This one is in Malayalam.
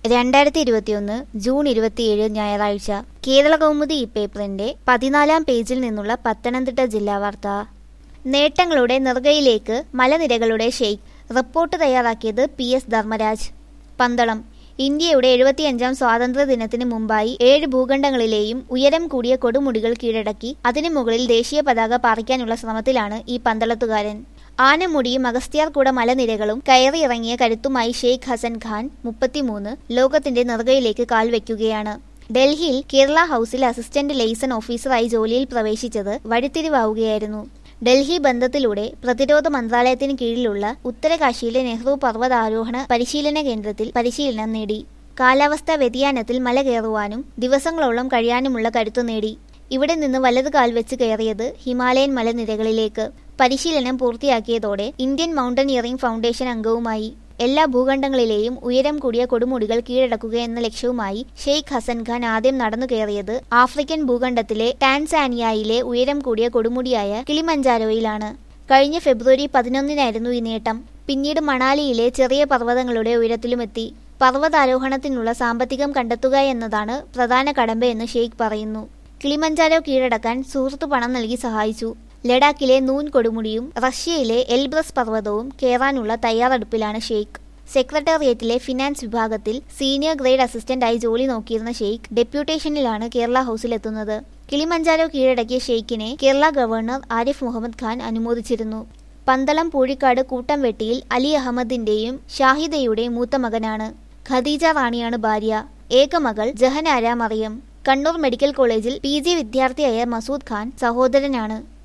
രണ്ടായിരത്തി ഇരുപത്തിയൊന്ന് ജൂൺ ഇരുപത്തിയേഴ് ഞായറാഴ്ച കേരള കൗമുദി ഈ പേപ്പറിന്റെ പതിനാലാം പേജിൽ നിന്നുള്ള പത്തനംതിട്ട ജില്ലാ വാർത്ത നേട്ടങ്ങളുടെ നെറുകയിലേക്ക് മലനിരകളുടെ ഷെയ്ഖ് റിപ്പോർട്ട് തയ്യാറാക്കിയത് പി എസ് ധർമ്മരാജ് പന്തളം ഇന്ത്യയുടെ എഴുപത്തിയഞ്ചാം സ്വാതന്ത്ര്യ ദിനത്തിന് മുമ്പായി ഏഴ് ഭൂഖണ്ഡങ്ങളിലെയും ഉയരം കൂടിയ കൊടുമുടികൾ കീഴടക്കി അതിനു മുകളിൽ ദേശീയ പതാക പാറിക്കാനുള്ള ശ്രമത്തിലാണ് ഈ പന്തളത്തുകാരൻ ആനമുടിയും അഗസ്ത്യാർകൂട മലനിരകളും കയറിയിറങ്ങിയ കരുത്തുമായി ഷെയ്ഖ് ഹസൻ ഖാൻ മുപ്പത്തിമൂന്ന് ലോകത്തിന്റെ നെറുകയിലേക്ക് കാൽവെക്കുകയാണ് ഡൽഹിയിൽ കേരള ഹൌസിൽ അസിസ്റ്റന്റ് ലെയ്സൺ ഓഫീസറായി ജോലിയിൽ പ്രവേശിച്ചത് വഴിത്തിരിവാവുകയായിരുന്നു ഡൽഹി ബന്ധത്തിലൂടെ പ്രതിരോധ മന്ത്രാലയത്തിന് കീഴിലുള്ള ഉത്തരകാശിയിലെ നെഹ്റു പർവ്വതാരോഹണ പരിശീലന കേന്ദ്രത്തിൽ പരിശീലനം നേടി കാലാവസ്ഥാ വ്യതിയാനത്തിൽ മല കയറുവാനും ദിവസങ്ങളോളം കഴിയാനുമുള്ള കരുത്തു നേടി ഇവിടെ നിന്ന് വലത് കാൽ വെച്ച് കയറിയത് ഹിമാലയൻ മലനിരകളിലേക്ക് പരിശീലനം പൂർത്തിയാക്കിയതോടെ ഇന്ത്യൻ മൗണ്ടനിയറിംഗ് ഫൗണ്ടേഷൻ അംഗവുമായി എല്ലാ ഭൂഖണ്ഡങ്ങളിലെയും ഉയരം കൂടിയ കൊടുമുടികൾ കീഴടക്കുക എന്ന ലക്ഷ്യവുമായി ഷെയ്ഖ് ഹസൻ ഖാൻ ആദ്യം നടന്നു കയറിയത് ആഫ്രിക്കൻ ഭൂഖണ്ഡത്തിലെ ടാൻസാനിയയിലെ ഉയരം കൂടിയ കൊടുമുടിയായ കിളിമഞ്ചാരോയിലാണ് കഴിഞ്ഞ ഫെബ്രുവരി പതിനൊന്നിനായിരുന്നു ഈ നേട്ടം പിന്നീട് മണാലിയിലെ ചെറിയ പർവ്വതങ്ങളുടെ ഉയരത്തിലുമെത്തി പർവ്വതാരോഹണത്തിനുള്ള സാമ്പത്തികം കണ്ടെത്തുക എന്നതാണ് പ്രധാന കടമ്പയെന്ന് ഷെയ്ഖ് പറയുന്നു കിളിമഞ്ചാരോ കീഴടക്കാൻ സുഹൃത്തു പണം നൽകി സഹായിച്ചു ലഡാക്കിലെ നൂൻ കൊടുമുടിയും റഷ്യയിലെ എൽബ്രസ് പർവ്വതവും കയറാനുള്ള തയ്യാറെടുപ്പിലാണ് ഷെയ്ഖ് സെക്രട്ടേറിയറ്റിലെ ഫിനാൻസ് വിഭാഗത്തിൽ സീനിയർ ഗ്രേഡ് അസിസ്റ്റന്റായി ജോലി നോക്കിയിരുന്ന ഷെയ്ഖ് ഡെപ്യൂട്ടേഷനിലാണ് കേരള ഹൌസിലെത്തുന്നത് കിളിമഞ്ചാരോ കീഴടക്കിയ ഷെയ്ഖിനെ കേരള ഗവർണർ ആരിഫ് മുഹമ്മദ് ഖാൻ അനുമോദിച്ചിരുന്നു പന്തളം പൂഴിക്കാട് കൂട്ടം വെട്ടിയിൽ അലി അഹമ്മദിന്റെയും ഷാഹിദയുടെയും മൂത്ത മകനാണ് ഖദീജ റാണിയാണ് ഭാര്യ ഏകമകൾ ജഹനാര മറിയം കണ്ണൂർ മെഡിക്കൽ കോളേജിൽ പി ജി വിദ്യാർത്ഥിയായ മസൂദ് ഖാൻ സഹോദരനാണ്